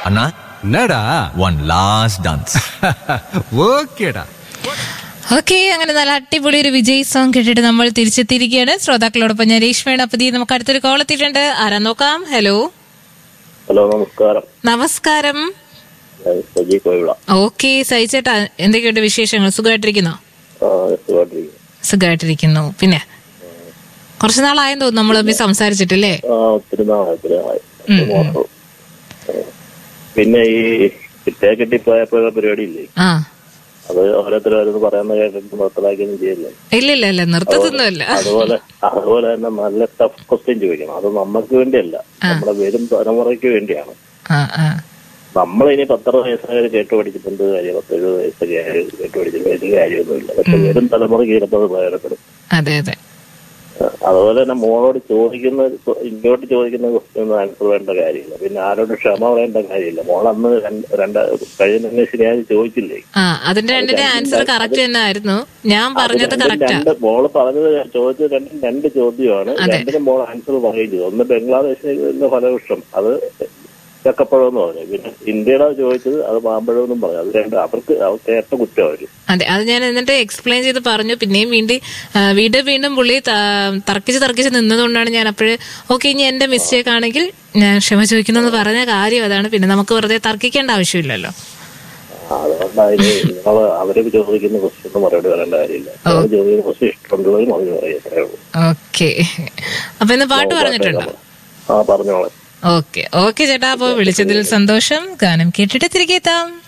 அண்ணா എന്നടാ one last dance ഓക്കേടാ okay അങ്ങനെ നല്ല അടിപൊളി ഒരു വിജയ് സോങ് കേട്ടിട്ട് നമ്മൾ തിരിച്ചെത്തിയിരിക്കുകയാണ് ശ്രോതാക്കളോടൊപ്പം ഞാൻ രേഷ്മയാണ് അപ്പൊ ദീ നമുക്ക് അടുത്തൊരു കോൾ എത്തിയിട്ടുണ്ട് ആരാ നോക്കാം ഹലോ ഹലോ നമസ്കാരം നമസ്കാരം ഞാൻ സജി കോയിവിള ഓക്കെ സഹിച്ചേട്ടാ എന്തൊക്കെയുണ്ട് വിശേഷങ്ങൾ സുഖമായിട്ടിരിക്കുന്നോ ആ, സുഖമായിട്ടിരിക്കുന്നു. സുഖമായിട്ടിരിക്കുന്നു പിന്നെ കുറച്ചു നാളായെന്ന് തോന്നുന്നു നമ്മൾ തമ്മിൽ സംസാരിച്ചിട്ടില്ലേ ആ ഒത്തിരി നാളായി ഒത്തിരി നാളായി ഒരു മാസം. ആ. പിന്നെ ഈ കിട്ടേ കെട്ടിപ്പോയപ്പോഴുള്ള പരിപാടി ഇല്ലേ ആ അത് ഓരോരുത്തരും ഓരോന്ന് പറയുന്ന കേട്ടിട്ട് നിർത്തലാക്കിയൊന്നും ചെയ്യില്ല ഇല്ല ഇല്ല ഇല്ല നിർത്തത്തൊന്നുമില്ല അതുപോലെ അതുപോലെ തന്നെ നല്ല ടഫ് ക്വസ്റ്റ്യൻ ചോദിക്കണം അത് നമുക്ക് വേണ്ടിയല്ല നമ്മുടെ വരും തലമുറയ്ക്ക് വേണ്ടിയാണ് ആ ആ നമ്മളിനി പത്തര വയസ്സായാലും കേട്ട് പഠിച്ചിട്ട് എന്ത് കാര്യം പത്തെഴുപത് വയസ്സൊക്കെ ആയാലും കേട്ട് പഠിച്ചിട്ട് വലിയ കാര്യമൊന്നുമില്ല പക്ഷെ വരും തലമുറയ്ക്ക് ചിലപ്പോൾ അത് പ്രയോജനപ്പെടും അതെ അതെ അതുപോലെ തന്നെ മോളോട് ചോദിക്കുന്ന ഇങ്ങോട്ട് ചോദിക്കുന്ന ക്വസ്റ്റ്യൻ ആൻസർ വേണ്ട കാര്യമില്ല പിന്നെ ആരോട് ക്ഷമ പറയേണ്ട കാര്യമില്ല മോൾ അന്ന് രണ്ട് രണ്ട് കഴിഞ്ഞ ശരിയായി ചോദിച്ചില്ലേ ആ അതിന്റെ രണ്ടിന്റെ ആൻസർ കറക്റ്റ് തന്നെ ആയിരുന്നു ഞാൻ പറഞ്ഞത് രണ്ടും കറക്റ്റാ രണ്ട് മോള് പറഞ്ഞത് ചോദിച്ചത് രണ്ടും രണ്ട് ചോദ്യമാണ് രണ്ടിനും മോൾ ആൻസർ പറയുകയും ചെയ്തു ഒന്ന് ബംഗ്ലാദേശിലെ ഫലവൃക്ഷം അത് ചക്കപ്പഴം എന്ന് പറഞ്ഞു പിന്നെ ഇന്ത്യയുടെ ചോദിച്ചത് അത് മാമ്പഴം എന്നും പറഞ്ഞു അത് രണ്ട് അവർക്ക് അവർക്ക് ഏറ്റ കുറ്റം അവര് അതെ അത് ഞാൻ എന്നിട്ട് എക്സ്പ്ലെയിൻ ചെയ്ത് പറഞ്ഞു പിന്നെയും വീണ്ടും ആ, വീണ്ടും വീണ്ടും പുള്ളി ത- തർക്കിച്ച് തർക്കിച്ച് നിന്നതുകൊണ്ടാണ് ഞാൻ അപ്പോഴ് ഓക്കെ ഇനി എന്റെ മിസ്റ്റേക്ക് ആണെങ്കിൽ ഞാൻ ക്ഷമ ചോദിക്കുന്നു പറഞ്ഞ കാര്യം അതാണ് പിന്നെ നമുക്ക് വെറുതെ തർക്കിക്കേണ്ട ആവശ്യമില്ലല്ലോ അതുകൊണ്ട് അതിന് നിങ്ങള് അവര് ചോദിക്കുന്ന ക്വസ്റ്റ്യൻ മറുപടി പറയേണ്ട കാര്യമില്ല അവര് ചോദിക്കുന്ന ക്വസ്റ്റ്യൻ ഇഷ്ടമുണ്ടെങ്കിൽ മറുപടി പറയും അത്രേ ഉള്ളൂ ഓക്കെ അപ്പൊ ഇന്ന് പാട്ട് പറഞ്ഞിട്ടുണ്ടോ ആ പറഞ്ഞോളെ ഓക്കെ ഓക്കെ ചേട്ടാ അപ്പൊ വിളിച്ചതിൽ സന്തോഷം ഗാനം കേട്ടിട്ട് തിരികെ എത്താം